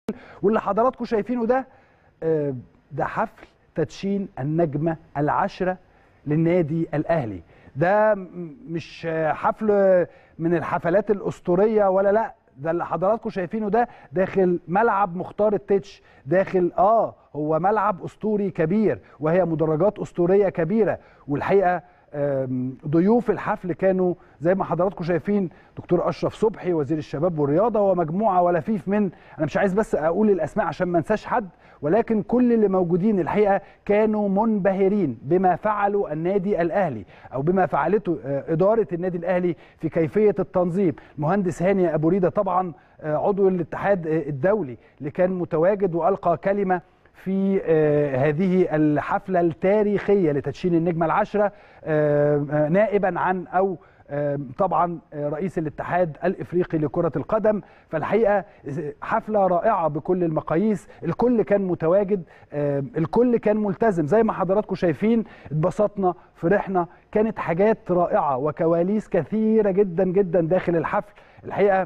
واللي حضراتكم شايفينه ده آه، ده حفل تدشين النجمه العشره للنادي الاهلي ده م- مش آه، حفل من الحفلات الاسطوريه ولا لا ده اللي حضراتكم شايفينه ده داخل ملعب مختار التتش داخل اه هو ملعب اسطوري كبير وهي مدرجات اسطوريه كبيره والحقيقه آم، ضيوف الحفل كانوا زي ما حضراتكم شايفين دكتور اشرف صبحي وزير الشباب والرياضه ومجموعه ولفيف من انا مش عايز بس اقول الاسماء عشان ما انساش حد ولكن كل اللي موجودين الحقيقه كانوا منبهرين بما فعلوا النادي الاهلي او بما فعلته آه، اداره النادي الاهلي في كيفيه التنظيم المهندس هاني ابو ريده طبعا آه، عضو الاتحاد آه، الدولي اللي كان متواجد والقى كلمه في آه، هذه الحفلة التاريخية لتدشين النجمة العشرة آه، آه، نائبا عن أو آه، طبعا آه، رئيس الاتحاد الافريقي لكره القدم فالحقيقه حفله رائعه بكل المقاييس الكل كان متواجد آه، الكل كان ملتزم زي ما حضراتكم شايفين اتبسطنا فرحنا كانت حاجات رائعه وكواليس كثيره جدا جدا داخل الحفل الحقيقه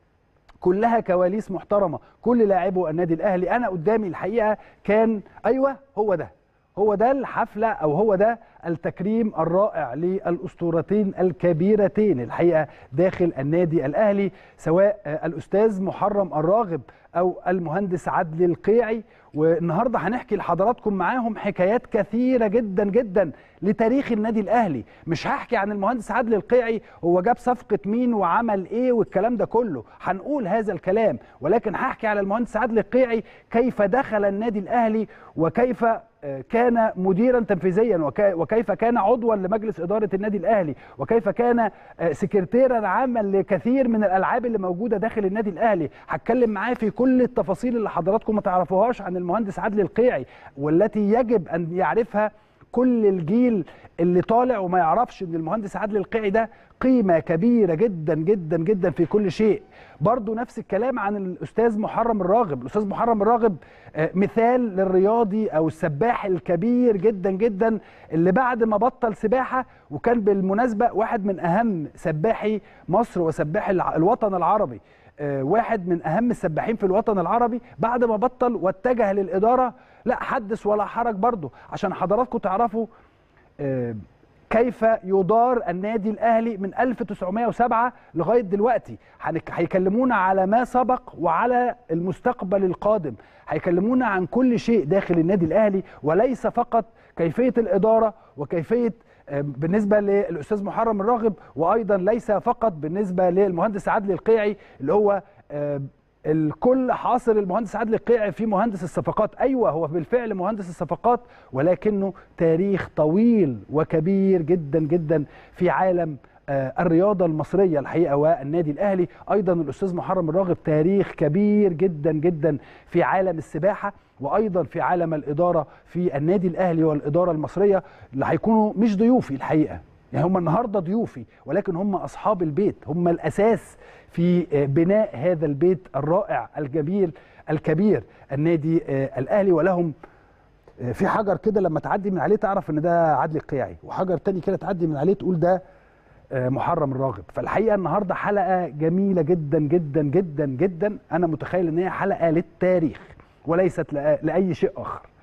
كلها كواليس محترمه كل لاعبو النادي الاهلي انا قدامي الحقيقه كان ايوه هو ده هو ده الحفله او هو ده التكريم الرائع للاسطورتين الكبيرتين الحقيقه داخل النادي الاهلي سواء آه، الاستاذ محرم الراغب او المهندس عدلي القيعي والنهارده هنحكي لحضراتكم معاهم حكايات كثيره جدا جدا لتاريخ النادي الاهلي مش هحكي عن المهندس عدلي القيعي هو جاب صفقه مين وعمل ايه والكلام ده كله هنقول هذا الكلام ولكن هحكي على المهندس عدلي القيعي كيف دخل النادي الاهلي وكيف آه، كان مديرا تنفيذيا وك- وكيف كان عضوا لمجلس اداره النادي الاهلي وكيف كان آه، سكرتيرا عاما لكثير من الالعاب اللي موجوده داخل النادي الاهلي هتكلم معاه في كل التفاصيل اللي حضراتكم ما تعرفوهاش عن المهندس عدلي القيعي والتي يجب ان يعرفها كل الجيل اللي طالع وما يعرفش ان المهندس عادل القيعي ده قيمه كبيره جدا جدا جدا في كل شيء برضو نفس الكلام عن الاستاذ محرم الراغب الاستاذ محرم الراغب آه، مثال للرياضي او السباح الكبير جدا جدا اللي بعد ما بطل سباحه وكان بالمناسبه واحد من اهم سباحي مصر وسباحي الع- الوطن العربي آه، واحد من اهم السباحين في الوطن العربي بعد ما بطل واتجه للاداره لا حدث ولا حرج برضه عشان حضراتكم تعرفوا آه، كيف يدار النادي الاهلي من 1907 لغايه دلوقتي هنك- هيكلمونا على ما سبق وعلى المستقبل القادم هيكلمونا عن كل شيء داخل النادي الاهلي وليس فقط كيفيه الاداره وكيفيه آه، بالنسبه للاستاذ محرم الراغب وايضا ليس فقط بالنسبه للمهندس عدلي القيعي اللي هو آه، الكل حاصر المهندس عادل القيعي في مهندس الصفقات ايوه هو بالفعل مهندس الصفقات ولكنه تاريخ طويل وكبير جدا جدا في عالم آه، الرياضه المصريه الحقيقه والنادي الاهلي ايضا الاستاذ محرم الراغب تاريخ كبير جدا جدا في عالم السباحه وايضا في عالم الاداره في النادي الاهلي والاداره المصريه اللي هيكونوا مش ضيوفي الحقيقه يعني هم النهارده ضيوفي ولكن هم اصحاب البيت هم الاساس في آه، بناء هذا البيت الرائع الجميل الكبير النادي آه، الاهلي ولهم آه، في حجر كده لما تعدي من عليه تعرف ان ده عدلي القيعي وحجر تاني كده تعدي من عليه تقول ده آه، محرم الراغب فالحقيقه النهارده حلقه جميله جدا جدا جدا جدا انا متخيل ان هي حلقه للتاريخ وليست لأ- لاي شيء اخر